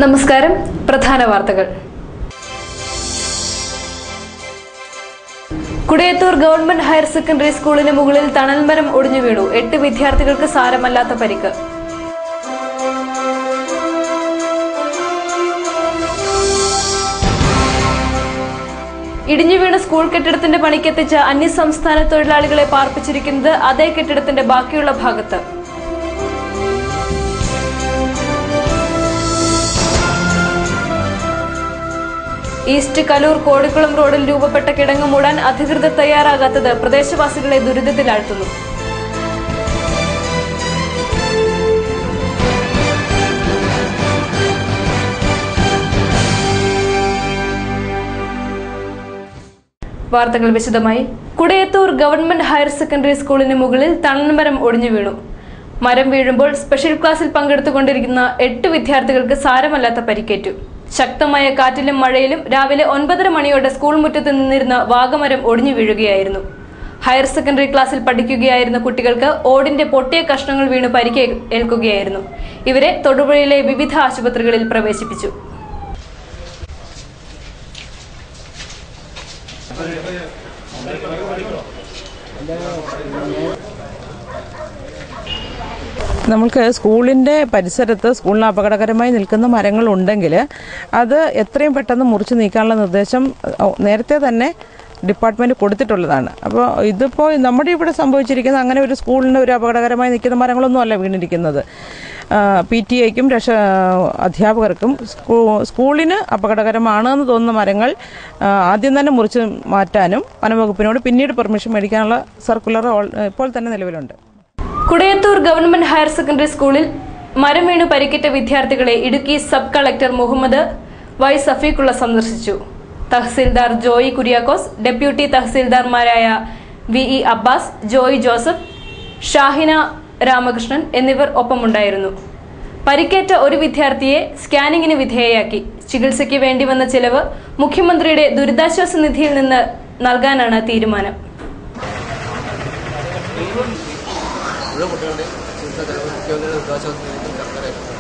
നമസ്കാരം പ്രധാന വാർത്തകൾ കുടയത്തൂർ ഗവൺമെന്റ് ഹയർ സെക്കൻഡറി സ്കൂളിന് മുകളിൽ തണൽമരം ഒടിഞ്ഞു വീണു എട്ട് വിദ്യാർത്ഥികൾക്ക് സാരമല്ലാത്ത പരിക്ക് ഇടിഞ്ഞു വീണ സ്കൂൾ കെട്ടിടത്തിന്റെ പണിക്കെത്തിച്ച അന്യസംസ്ഥാന തൊഴിലാളികളെ പാർപ്പിച്ചിരിക്കുന്നത് അതേ കെട്ടിടത്തിന്റെ ബാക്കിയുള്ള ഭാഗത്ത് ഈസ്റ്റ് കലൂർ കോടിക്കുളം റോഡിൽ രൂപപ്പെട്ട കിടങ്ങ് മൂടാൻ അധികൃതർ തയ്യാറാകാത്തത് പ്രദേശവാസികളെ ദുരിതത്തിലാഴ്ത്തുന്നു വാർത്തകൾ വിശദമായി കുടയത്തൂർ ഗവൺമെന്റ് ഹയർ സെക്കൻഡറി സ്കൂളിന് മുകളിൽ തണൽമരം ഒടിഞ്ഞു വീണു മരം വീഴുമ്പോൾ സ്പെഷ്യൽ ക്ലാസ്സിൽ പങ്കെടുത്തുകൊണ്ടിരിക്കുന്ന എട്ട് വിദ്യാർത്ഥികൾക്ക് സാരമല്ലാത്ത പരിക്കേറ്റു ശക്തമായ കാറ്റിലും മഴയിലും രാവിലെ ഒൻപതര മണിയോടെ സ്കൂൾ മുറ്റത്ത് നിന്നിരുന്ന വാഗമരം ഒടിഞ്ഞു വീഴുകയായിരുന്നു ഹയർ സെക്കൻഡറി ക്ലാസ്സിൽ പഠിക്കുകയായിരുന്ന കുട്ടികൾക്ക് ഓടിന്റെ പൊട്ടിയ കഷ്ണങ്ങൾ വീണ് പരിക്ക് ഏൽക്കുകയായിരുന്നു ഇവരെ തൊടുപുഴയിലെ വിവിധ ആശുപത്രികളിൽ പ്രവേശിപ്പിച്ചു നമ്മൾക്ക് സ്കൂളിൻ്റെ പരിസരത്ത് സ്കൂളിന് അപകടകരമായി നിൽക്കുന്ന മരങ്ങളുണ്ടെങ്കിൽ അത് എത്രയും പെട്ടെന്ന് മുറിച്ച് നീക്കാനുള്ള നിർദ്ദേശം ഓ, നേരത്തെ തന്നെ ഡിപ്പാർട്ട്മെൻറ്റ് കൊടുത്തിട്ടുള്ളതാണ് അപ്പോൾ ഇതിപ്പോൾ നമ്മുടെ ഇവിടെ സംഭവിച്ചിരിക്കുന്ന അങ്ങനെ ഒരു സ്കൂളിന് ഒരു അപകടകരമായി നിൽക്കുന്ന മരങ്ങളൊന്നും അല്ല വീണിരിക്കുന്നത് പി ടി ഐക്കും രക്ഷ അധ്യാപകർക്കും സ്കൂ സ്കൂളിന് അപകടകരമാണെന്ന് തോന്നുന്ന മരങ്ങൾ ആ, ആദ്യം തന്നെ മുറിച്ച് മാറ്റാനും വനംവകുപ്പിനോട് പിന്നീട് പെർമിഷൻ മേടിക്കാനുള്ള സർക്കുലർ ഓൾ- ഇപ്പോൾ തന്നെ നിലവിലുണ്ട് കുടയത്തൂർ ഗവൺമെന്റ് ഹയർ സെക്കൻഡറി സ്കൂളിൽ മരം വീണു പരിക്കേറ്റ വിദ്യാർത്ഥികളെ Idukki sub collector Muhammad Y Safeekhulla സന്ദർശിച്ചു തഹസിൽദാർ ജോയി കുര്യാക്കോസ് ഡെപ്യൂട്ടി തഹസിൽദാർമാരായ വി ഇ അബ്ബാസ് ജോയി ജോസഫ് ഷാഹിന രാമകൃഷ്ണൻ എന്നിവർ ഒപ്പമുണ്ടായിരുന്നു പരിക്കേറ്റ ഒരു വിദ്യാർത്ഥിയെ സ്കാനിങ്ങിന് വിധേയയാക്കി ചികിത്സയ്ക്ക് വേണ്ടി വന്ന ചിലവ് മുഖ്യമന്ത്രിയുടെ ദുരിതാശ്വാസ നിധിയിൽ നിന്ന് നൽകാനാണ് തീരുമാനം മുഴുവൻ കുട്ടികളുടെ ചികിത്സ ചെലവ് മുഖ്യമന്ത്രിയുടെ ദുരിതാശ്വാസ നിധിയിൽ സർക്കാർ ഏറ്റെടുക്കും.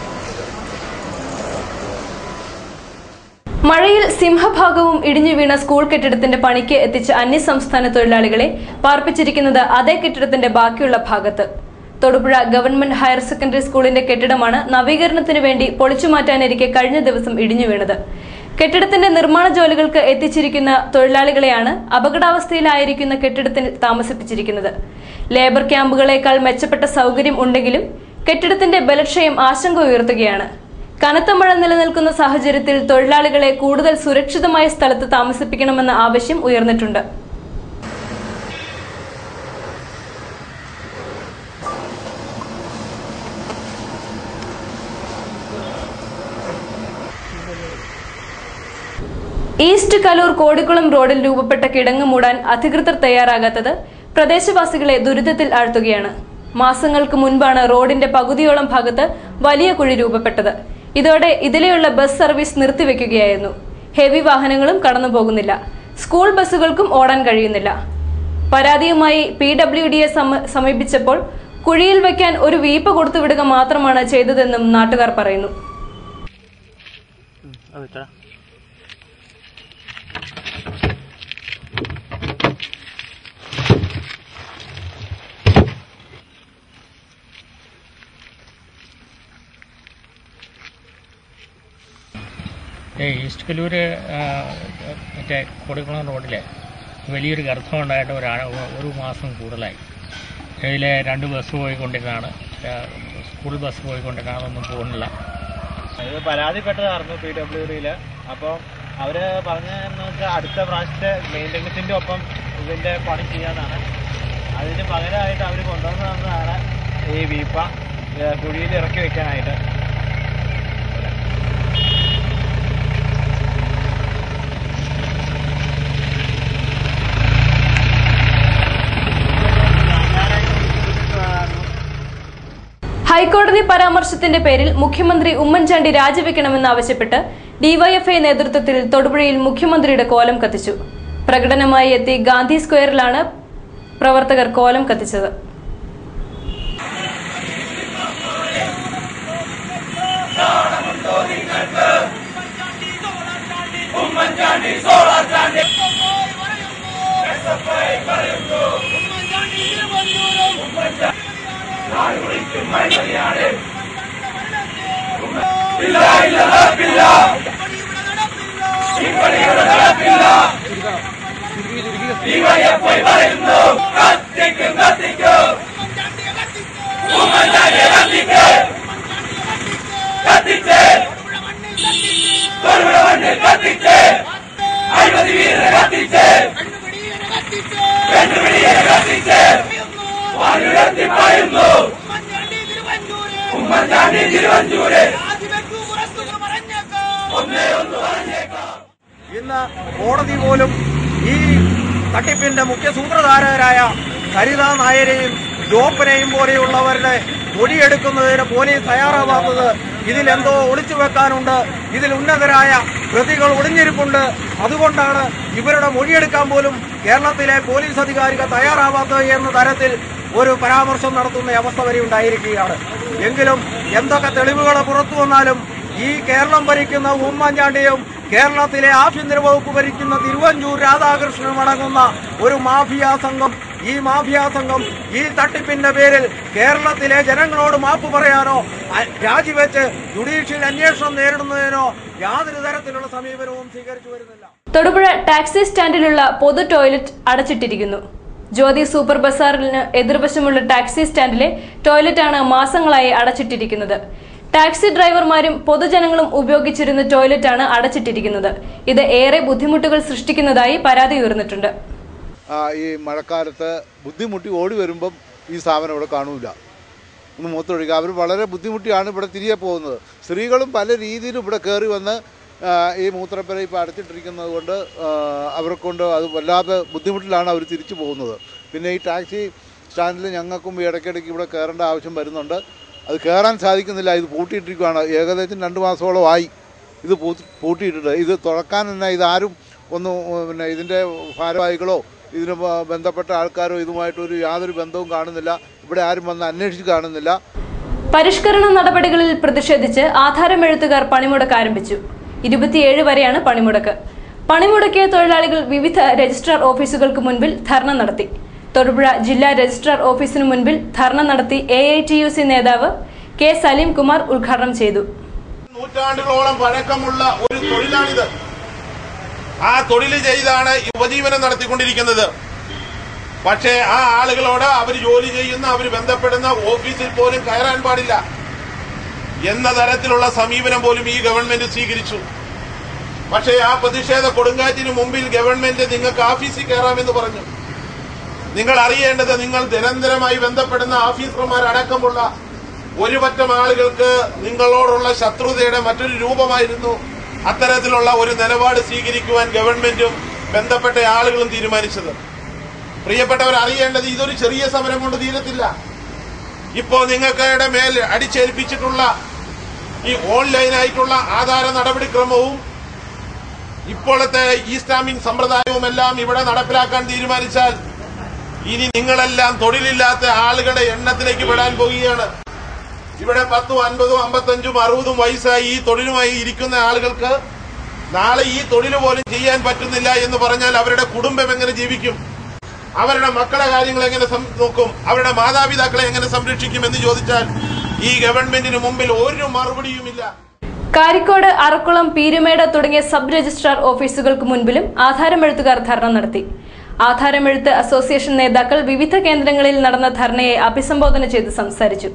മഴയിൽ സിംഹഭാഗവും ഇടിഞ്ഞു വീണ സ്കൂൾ കെട്ടിടത്തിന്റെ പണിക്ക് എത്തിച്ച അന്യസംസ്ഥാന തൊഴിലാളികളെ പാർപ്പിച്ചിരിക്കുന്നത് അതേ കെട്ടിടത്തിന്റെ ബാക്കിയുള്ള ഭാഗത്ത് തൊടുപുഴ ഗവൺമെന്റ് ഹയർ സെക്കൻഡറി സ്കൂളിന്റെ കെട്ടിടമാണ് നവീകരണത്തിന് വേണ്ടി പൊളിച്ചുമാറ്റാനിരിക്കെ കഴിഞ്ഞ ദിവസം ഇടിഞ്ഞു വീണത് കെട്ടിടത്തിന്റെ നിർമ്മാണ ജോലികൾക്ക് എത്തിച്ചിരിക്കുന്ന തൊഴിലാളികളെയാണ് അപകടാവസ്ഥയിലായിരിക്കുന്ന കെട്ടിടത്തിൽ താമസിപ്പിച്ചിരിക്കുന്നത് ലേബർ ക്യാമ്പുകളേക്കാൾ മെച്ചപ്പെട്ട സൗകര്യം ഉണ്ടെങ്കിലും കെട്ടിടത്തിന്റെ ബലക്ഷയം ആശങ്ക ഉയർത്തുകയാണ് കനത്ത മഴ നിലനിൽക്കുന്ന സാഹചര്യത്തിൽ തൊഴിലാളികളെ കൂടുതൽ സുരക്ഷിതമായ സ്ഥലത്ത് താമസിപ്പിക്കണമെന്ന ആവശ്യം ഉയർന്നിട്ടുണ്ട് ഈസ്റ്റ് കലൂർ കോടിക്കുളം റോഡിൽ രൂപപ്പെട്ട കിടങ്ങ് മൂടാൻ അധികൃതർ തയ്യാറാകാത്തത് പ്രദേശവാസികളെ ദുരിതത്തിൽ ആഴ്ത്തുകയാണ് മാസങ്ങൾക്ക് മുൻപാണ് റോഡിന്റെ പകുതിയോളം ഭാഗത്ത് വലിയ കുഴി രൂപപ്പെട്ടത് ഇതോടെ ഇതിലെയുള്ള ബസ് സർവീസ് നിർത്തിവെക്കുകയായിരുന്നു ഹെവി വാഹനങ്ങളും കടന്നു പോകുന്നില്ല സ്കൂൾ ബസ്സുകൾക്കും ഓടാൻ കഴിയുന്നില്ല പരാതിയുമായി പി ഡബ്ല്യു ഡിയെ സമീപിച്ചപ്പോൾ കുഴിയിൽ വയ്ക്കാൻ ഒരു വീപ്പ കൊടുത്തുവിടുക മാത്രമാണ് ചെയ്തതെന്നും നാട്ടുകാർ പറയുന്നു ഏ ഈസ്റ്റ് കല്ലൂർ മറ്റേ കൊടിക്കുളം റോഡിൽ വലിയൊരു ഗർത്തം ഉണ്ടായിട്ട് ഒരാ ഒരു മാസം കൂടുതലായി ഇതിൽ രണ്ട് ബസ് പോയിക്കൊണ്ടിരുന്നതാണ് ആ, സ്കൂൾ ബസ് പോയിക്കൊണ്ടിരുന്നതാണ് അതൊന്നും പോകുന്നില്ല ഇത് പരാതിപ്പെട്ടതായിരുന്നു പി ഡബ്ല്യു ഡിയിൽ അപ്പോൾ അവർ പറഞ്ഞതെന്ന് വെച്ചാൽ അടുത്ത പ്രാവശ്യത്തെ മെയിൻ്റനൻസിൻ്റെ ഒപ്പം ഇതിൻ്റെ പണി ചെയ്യാനാണ് അതിന് പകരമായിട്ട് അവർ കൊണ്ടുവന്ന് തന്നതാണ് ഈ വീപ്പ ഏ, കുഴിയിൽ ഇറക്കി വെക്കാനായിട്ട് ഹൈക്കോടതി പരാമർശത്തിന്റെ പേരിൽ മുഖ്യമന്ത്രി ഉമ്മൻചാണ്ടി രാജിവെക്കണമെന്നാവശ്യപ്പെട്ട് ഡിവൈഎഫ്ഐ നേതൃത്വത്തിൽ തൊടുപുഴയിൽ മുഖ്യമന്ത്രിയുടെ കോലം കത്തിച്ചു പ്രകടനമായി എത്തി ഗാന്ധി സ്ക്വയറിലാണ് പ്രവർത്തകർ കോലം കത്തിച്ചത് ും ഇന്ന് കോടതി പോലും ഈ തട്ടിപ്പിന്റെ മുഖ്യ സൂത്രധാരകരായ സരിത നായരെയും ജോപ്പനെയും പോലെയുള്ളവരുടെ മൊഴിയെടുക്കുന്നതിന് പോലീസ് തയ്യാറാവാത്തത് ഇതിൽ എന്തോ ഒളിച്ചു വെക്കാനുണ്ട് ഇതിൽ ഉന്നതരായ പ്രതികൾ ഒളിഞ്ഞിരിപ്പുണ്ട് അതുകൊണ്ടാണ് ഇവരുടെ മൊഴിയെടുക്കാൻ പോലും കേരളത്തിലെ പോലീസ് അധികാരികൾ തയ്യാറാവാത്തത് എന്ന തരത്തിൽ ഒരു പരാമർശം നടത്തുന്ന അവസ്ഥ വരെ ഉണ്ടായിരിക്കുകയാണ് എങ്കിലും എന്തൊക്കെ തെളിവുകൾ പുറത്തു വന്നാലും ഈ കേരളം ഭരിക്കുന്ന ഉമ്മൻചാണ്ടിയും കേരളത്തിലെ ആഭ്യന്തര വകുപ്പ് ഭരിക്കുന്ന തിരുവഞ്ചൂർ രാധാകൃഷ്ണനും അടങ്ങുന്ന ഒരു മാഫിയ സംഘം ഈ മാഫിയ സംഘം ഈ തട്ടിപ്പിന്റെ പേരിൽ കേരളത്തിലെ ജനങ്ങളോട് മാപ്പ് പറയാനോ അ- രാജിവെച്ച് ജുഡീഷ്യൽ അന്വേഷണം നേരിടുന്നതിനോ യാതൊരു തരത്തിലുള്ള സമീപനവും സ്വീകരിച്ചു വരുന്നില്ല തൊടുപുഴ ടാക്സി സ്റ്റാൻഡിലുള്ള പൊതു ടോയ്ലറ്റ് അടച്ചിട്ടിരിക്കുന്നു ജ്യോതി സൂപ്പർ ബസാറിന് എതിർവശമുള്ള ടാക്സി സ്റ്റാൻഡിലെ ടോയ്ലറ്റാണ് മാസങ്ങളായി അടച്ചിട്ടിരിക്കുന്നത് ടാക്സി ഡ്രൈവർമാരും പൊതുജനങ്ങളും ഉപയോഗിച്ചിരുന്ന ടോയ്ലറ്റാണ് അടച്ചിട്ടിരിക്കുന്നത് ഇത് ഏറെ ബുദ്ധിമുട്ടുകൾ സൃഷ്ടിക്കുന്നതായി പരാതി ഉയർന്നിട്ടുണ്ട് ആ, ഈ മഴക്കാലത്ത് ബുദ്ധിമുട്ടി ഓടി വരുമ്പം ഈ സ്ഥാപനം ഇവിടെ കാണൂല ഒന്ന് മൂത്തൊഴിക്കുക അവർ വളരെ ബുദ്ധിമുട്ടിയാണ് ഇവിടെ തിരികെ പോകുന്നത് സ്ത്രീകളും പല രീതിയിലും ഇവിടെ കയറി വന്ന് ആ, ഈ മൂത്രപ്പുര ഇപ്പോൾ അടച്ചിട്ടിരിക്കുന്നത് കൊണ്ട് ആ, അവർക്കൊണ്ട് അത് വല്ലാതെ ബുദ്ധിമുട്ടിലാണ് അവർ തിരിച്ചു പോകുന്നത് പിന്നെ ഈ ടാക്സി സ്റ്റാൻഡിൽ ഞങ്ങൾക്കും ഇടയ്ക്കിടയ്ക്ക് ഇവിടെ കയറേണ്ട ആവശ്യം വരുന്നുണ്ട് അത് കയറാൻ സാധിക്കുന്നില്ല ഇത് പൂട്ടിയിട്ടിരിക്കുകയാണ് ഏകദേശം രണ്ട് മാസത്തോളമായി ഇത് പൂട്ടി പൂട്ടിയിട്ടിട്ട് ഇത് തുറക്കാൻ തന്നെ ഇതാരും ഒന്നും ഉം, പിന്നെ ഇതിൻ്റെ ഭാരവാഹികളോ ഇതിന് ബ- ബന്ധപ്പെട്ട ആൾക്കാരോ ഇതുമായിട്ടൊരു യാതൊരു ബന്ധവും കാണുന്നില്ല ഇവിടെ ആരും വന്ന് അന്വേഷിച്ച് കാണുന്നില്ല പരിഷ്കരണ നടപടികളിൽ പ്രതിഷേധിച്ച് ആധാരമെഴുത്തുകാർ പണിമുടക്ക് ആരംഭിച്ചു ഇരുപത്തിയേഴ് വരെയാണ് പണിമുടക്ക് പണിമുടക്കിയ തൊഴിലാളികൾ വിവിധ രജിസ്ട്രാർ ഓഫീസുകൾക്ക് മുൻപിൽ ധർണ നടത്തി തൊടുപുഴ ജില്ലാ രജിസ്ട്രാർ ഓഫീസിനു മുൻപിൽ ധർണ നടത്തി A I T U C നേതാവ് കെ സലീം കുമാർ ഉദ്ഘാടനം ചെയ്തു നൂറ്റാണ്ടുകളോളം പഴക്കമുള്ള ഒരു തൊഴിലാണിത് ആ തൊഴിൽ ചെയ്താണ് ഈ ഉപജീവനം നടത്തിക്കൊണ്ടിരിക്കുന്നത് പക്ഷേ ആ ആളുകളോട് അവർ ജോലി ചെയ്യുന്ന അവർ ബന്ധപ്പെടുന്ന ഓഫീസിൽ പോലും കയറാൻ പാടില്ല എന്ന തരത്തിലുള്ള സമീപനം പോലും ഈ ഗവൺമെന്റ് സ്വീകരിച്ചു പക്ഷേ ആ പ്രതിഷേധ കൊടുങ്കാറ്റിന് മുമ്പിൽ ഗവൺമെന്റ് നിങ്ങൾക്ക് ഓഫീസിൽ കയറാമെന്ന് പറഞ്ഞു നിങ്ങൾ അറിയേണ്ടത് നിങ്ങൾ നിരന്തരമായി ബന്ധപ്പെടുന്ന ഓഫീസർമാരടക്കമുള്ള ഒരു പറ്റം ആളുകൾക്ക് നിങ്ങളോടുള്ള ശത്രുതയുടെ മറ്റൊരു രൂപമായിരുന്നു അത്തരത്തിലുള്ള ഒരു നിലപാട് സ്വീകരിക്കുവാൻ ഗവൺമെന്റും ബന്ധപ്പെട്ട ആളുകളും തീരുമാനിച്ചത് പ്രിയപ്പെട്ടവർ അറിയേണ്ടത് ഇതൊരു ചെറിയ സമരം കൊണ്ട് തീരത്തില്ല ഇപ്പോ നിങ്ങൾക്കയുടെ മേൽ അടിച്ചേൽപ്പിച്ചിട്ടുള്ള ഈ ഓൺലൈനായിട്ടുള്ള ആധാര നടപടിക്രമവും ഇപ്പോഴത്തെ ഈ സ്റ്റാമ്പിംഗ് സമ്പ്രദായവും എല്ലാം ഇവിടെ നടപ്പിലാക്കാൻ തീരുമാനിച്ചാൽ ഇനി നിങ്ങളെല്ലാം തൊഴിലില്ലാത്ത ആളുകളുടെ എണ്ണത്തിലേക്ക് പെടാൻ പോവുകയാണ് ഇവിടെ പത്തും അൻപതും അമ്പത്തഞ്ചും അറുപതും വയസ്സായി ഈ തൊഴിലുമായി ഇരിക്കുന്ന ആളുകൾക്ക് നാളെ ഈ തൊഴിൽ പോലും ചെയ്യാൻ പറ്റുന്നില്ല എന്ന് പറഞ്ഞാൽ അവരുടെ കുടുംബം എങ്ങനെ ജീവിക്കും അവരുടെ മക്കളെ കാര്യങ്ങൾ എങ്ങനെ സം- നോക്കും അവരുടെ മാതാപിതാക്കളെ എങ്ങനെ സംരക്ഷിക്കും എന്ന് ചോദിച്ചാൽ ഈ ഗവൺമെന്റിന് മുമ്പിൽ ഒരു മറുപടിയുമില്ല കാരിക്കോട് അറക്കുളം പീരുമേട് തുടങ്ങിയ സബ് രജിസ്ട്രാർ ഓഫീസുകൾക്ക് മുൻപിലും ആധാരമെഴുത്തുകാർ ധർണ നടത്തി ആധാരമെഴുത്ത് അസോസിയേഷൻ നേതാക്കൾ വിവിധ കേന്ദ്രങ്ങളിൽ നടന്ന ധർണയെ അഭിസംബോധന ചെയ്ത് സംസാരിച്ചു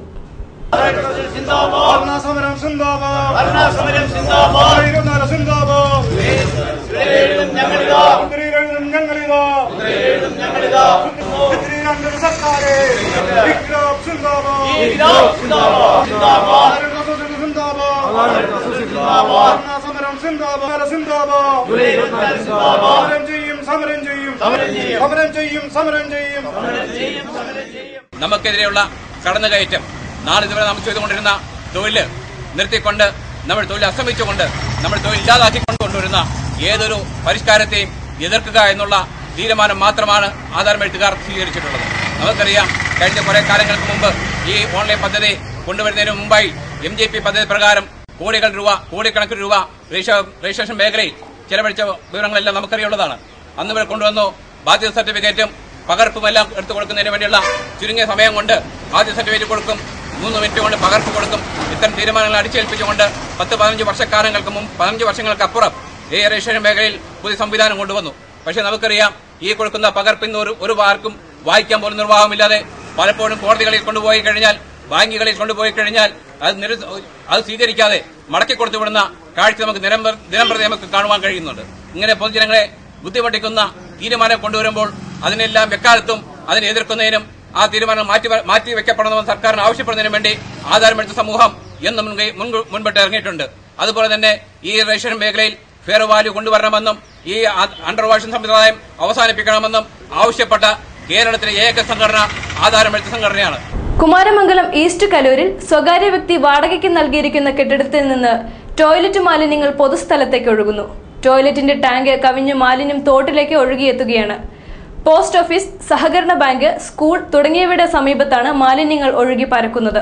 ഭരണസമരം സിന്ദാബാദ് ഭരണസമരം സിന്ദാബാദ് ഇരുന്നാല് സിന്ദാബാദ് മുദ്രയിലെഴുതും ഞങ്ങളിതാ മുദ്രയിലെഴുതും ഞങ്ങളിതാ മുദ്രയിലെഴുതും സർക്കാരെ വിക്രാബ് സിന്ദാബാദ് വിക്രാബ് സിന്ദാബാദ് സിന്ദാബാദ് ഭരണസമരം സിന്ദാബാദ് ഭരണസമരം സിന്ദാബാദ് സിന്ദാബാദ് സമരം ചെയ്യും സമരം ചെയ്യും സമരം ചെയ്യും സമരം ചെയ്യും സമരം ചെയ്യും നമുക്കെതിരെയുള്ള കടന്നുകയറ്റം നാളിതുവരെ നമ്മൾ ചെയ്തുകൊണ്ടിരുന്ന തൊഴിൽ നിർത്തിക്കൊണ്ട് നമ്മൾ തൊഴിൽ അസ്തമിച്ചുകൊണ്ട് നമ്മൾ തൊഴിൽ ഇല്ലാതാക്കിക്കൊണ്ട് കൊണ്ടുവരുന്ന ഏതൊരു പരിഷ്കാരത്തെയും എതിർക്കുക എന്നുള്ള തീരുമാനം മാത്രമാണ് ആധാരമെഴുത്തുകാർ സ്വീകരിച്ചിട്ടുള്ളത് നമുക്കറിയാം കഴിഞ്ഞ കുറെ കാലങ്ങൾക്ക് മുമ്പ് ഈ ഓൺലൈൻ പദ്ധതി കൊണ്ടുവരുന്നതിന് മുമ്പായി എം ജെ പി പദ്ധതി പ്രകാരം കോടികൾ രൂപ കോടിക്കണക്കിന് രൂപ രജിസ്ട്രേ- രജിസ്ട്രേഷൻ മേഖലയിൽ ചെലവഴിച്ച വിവരങ്ങളെല്ലാം നമുക്കറിയുള്ളതാണ് അന്ന് ഇവർ കൊണ്ടുവന്നു ബാധ്യത സർട്ടിഫിക്കറ്റും പകർപ്പും എല്ലാം എടുത്തു കൊടുക്കുന്നതിന് വേണ്ടിയുള്ള ചുരുങ്ങിയ സമയം കൊണ്ട് ബാധ്യത സർട്ടിഫിക്കറ്റ് കൊടുക്കും മൂന്ന് മിനിറ്റ് കൊണ്ട് പകർപ്പ് കൊടുക്കും ഇത്തരം തീരുമാനങ്ങൾ അടിച്ചേൽപ്പിച്ചുകൊണ്ട് പത്ത് പതിനഞ്ച് വർഷക്കാലങ്ങൾക്ക് മുമ്പ് പതിനഞ്ച് വർഷങ്ങൾക്കപ്പുറം ഈ രജിസ്ട്രേഷൻ മേഖലയിൽ പുതിയ സംവിധാനം കൊണ്ടുവന്നു പക്ഷേ നമുക്കറിയാം ഈ കൊടുക്കുന്ന പകർപ്പിന്ന് ഒരു ഒരു ആർക്കും വായിക്കാൻ പോലും നിർവാഹമില്ലാതെ പലപ്പോഴും കോടതികളിൽ കൊണ്ടുപോയി കഴിഞ്ഞാൽ ബാങ്കുകളിൽ കൊണ്ടുപോയി കഴിഞ്ഞാൽ അത് നിര അത് സ്വീകരിക്കാതെ മടക്കി കൊടുത്തു വിടുന്ന കാഴ്ച നമുക്ക് ദിനം പ്ര- ദിനം പ്രതി നമുക്ക് കാണുവാൻ കഴിയുന്നുണ്ട് ഇങ്ങനെ പൊതുജനങ്ങളെ ബുദ്ധിമുട്ടിക്കുന്ന തീരുമാനം കൊണ്ടുവരുമ്പോൾ അതിനെല്ലാം എക്കാലത്തും അതിനെ എതിർക്കുന്നതിനും ആ തീരുമാനം മാറ്റി വ- മാറ്റി വെക്കപ്പെടണമെന്ന് സർക്കാരിന് ആവശ്യപ്പെടുന്നതിനും വേണ്ടി ആധാരമെടുത്ത സമൂഹം എന്നും മുൻകൈ- മുൻകു- മുൻപിട്ട് ഇറങ്ങിയിട്ടുണ്ട് അതുപോലെ തന്നെ ഈ രജിസ്ട്രേഷൻ മേഖലയിൽ ഫെയർ വാല്യൂ കൊണ്ടുവരണമെന്നും ഈ അ- അണ്ടർ വാഷൻ സമ്പ്രദായം അവസാനിപ്പിക്കണമെന്നും ആവശ്യപ്പെട്ട കേരളത്തിലെ ഏക സംഘടന ആധാരമെടുത്ത സംഘടനയാണ് കുമാരമംഗലം ഈസ്റ്റ് കലൂരിൽ സ്വകാര്യ വ്യക്തി വാടകയ്ക്ക് നൽകിയിരിക്കുന്ന കെട്ടിടത്തിൽ നിന്ന് ടോയ്ലറ്റ് മാലിന്യങ്ങൾ പൊതുസ്ഥലത്തേക്ക് ഒഴുകുന്നു ടോയ്ലറ്റിന്റെ ടാങ്ക് കവിഞ്ഞ് മാലിന്യം തോട്ടിലേക്ക് ഒഴുകിയെത്തുകയാണ് പോസ്റ്റ് ഓഫീസ് സഹകരണ ബാങ്ക് സ്കൂൾ തുടങ്ങിയവയുടെ സമീപത്താണ് മാലിന്യങ്ങൾ ഒഴുകി പരക്കുന്നത്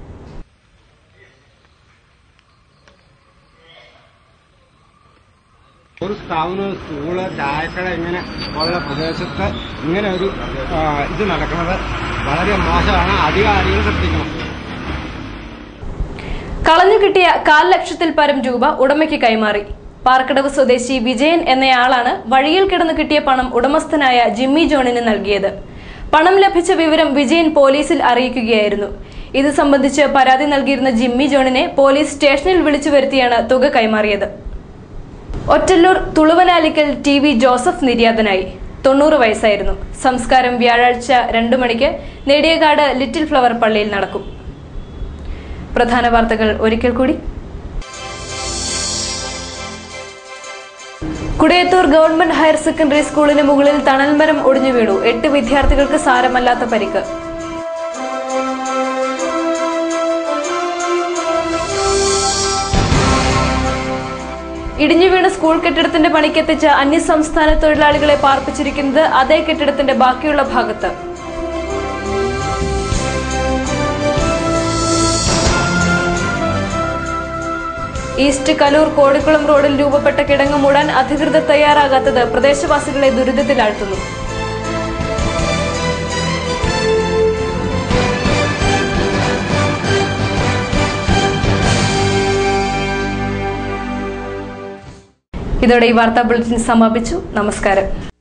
ഒരു സ്ഥാപനം സ്കൂള് ചായക്കട ഇങ്ങനെ ഉള്ള പ്രദേശത്ത് ഇങ്ങനെ ഒരു ആ, ഇത് നടക്കുന്നത് വളരെ മോശമാണ് അധികാരികൾ ശ്രദ്ധിക്കണം കളഞ്ഞു കിട്ടിയ കാൽ ലക്ഷത്തിൽ പരം രൂപ ഉടമയ്ക്ക് കൈമാറി പാർക്കടവ് സ്വദേശി വിജയൻ എന്നയാളാണ് വഴിയിൽ കിടന്നു കിട്ടിയ പണം ഉടമസ്ഥനായ ജിമ്മി ജോണിന് നൽകിയത് പണം ലഭിച്ച വിവരം വിജയൻ പോലീസിൽ അറിയിക്കുകയായിരുന്നു ഇത് സംബന്ധിച്ച് പരാതി നൽകിയിരുന്ന ജിമ്മി ജോണിനെ പോലീസ് സ്റ്റേഷനിൽ വിളിച്ചു വരുത്തിയാണ് തുക കൈമാറിയത് ഒറ്റല്ലൂർ തുളുവനാലിക്കൽ ടി വി ജോസഫ് നിര്യാതനായി തൊണ്ണൂറ് വയസ്സായിരുന്നു സംസ്കാരം വ്യാഴാഴ്ച രണ്ടു മണിക്ക് നെടിയകാട് ലിറ്റിൽ ഫ്ലവർ പള്ളിയിൽ നടക്കും പ്രധാന വാർത്തകൾ ഒരിക്കൽ കൂടി കുടയത്തൂർ ഗവൺമെന്റ് ഹയർ സെക്കൻഡറി സ്കൂളിന് മുകളിൽ തണൽമരം ഒടിഞ്ഞു വീണു എട്ട് വിദ്യാർത്ഥികൾക്ക് സാരമല്ലാത്ത പരിക്ക് ഇടിഞ്ഞു വീണ സ്കൂൾ കെട്ടിടത്തിന്റെ പണിക്കെത്തിച്ച അന്യസംസ്ഥാന തൊഴിലാളികളെ പാർപ്പിച്ചിരിക്കുന്നത് അതേ കെട്ടിടത്തിന്റെ ബാക്കിയുള്ള ഭാഗത്ത് ഈസ്റ്റ് കലൂർ കോടിക്കുളം റോഡിൽ രൂപപ്പെട്ട കിടങ്ങ് മൂടാൻ അധികൃതർ തയ്യാറാകാത്തത് പ്രദേശവാസികളെ ദുരിതത്തിലാഴ്ത്തുന്നു ഇതോടെ ഈ വാർത്താ ബുള്ളറ്റിൻ സമാപിച്ചു നമസ്കാരം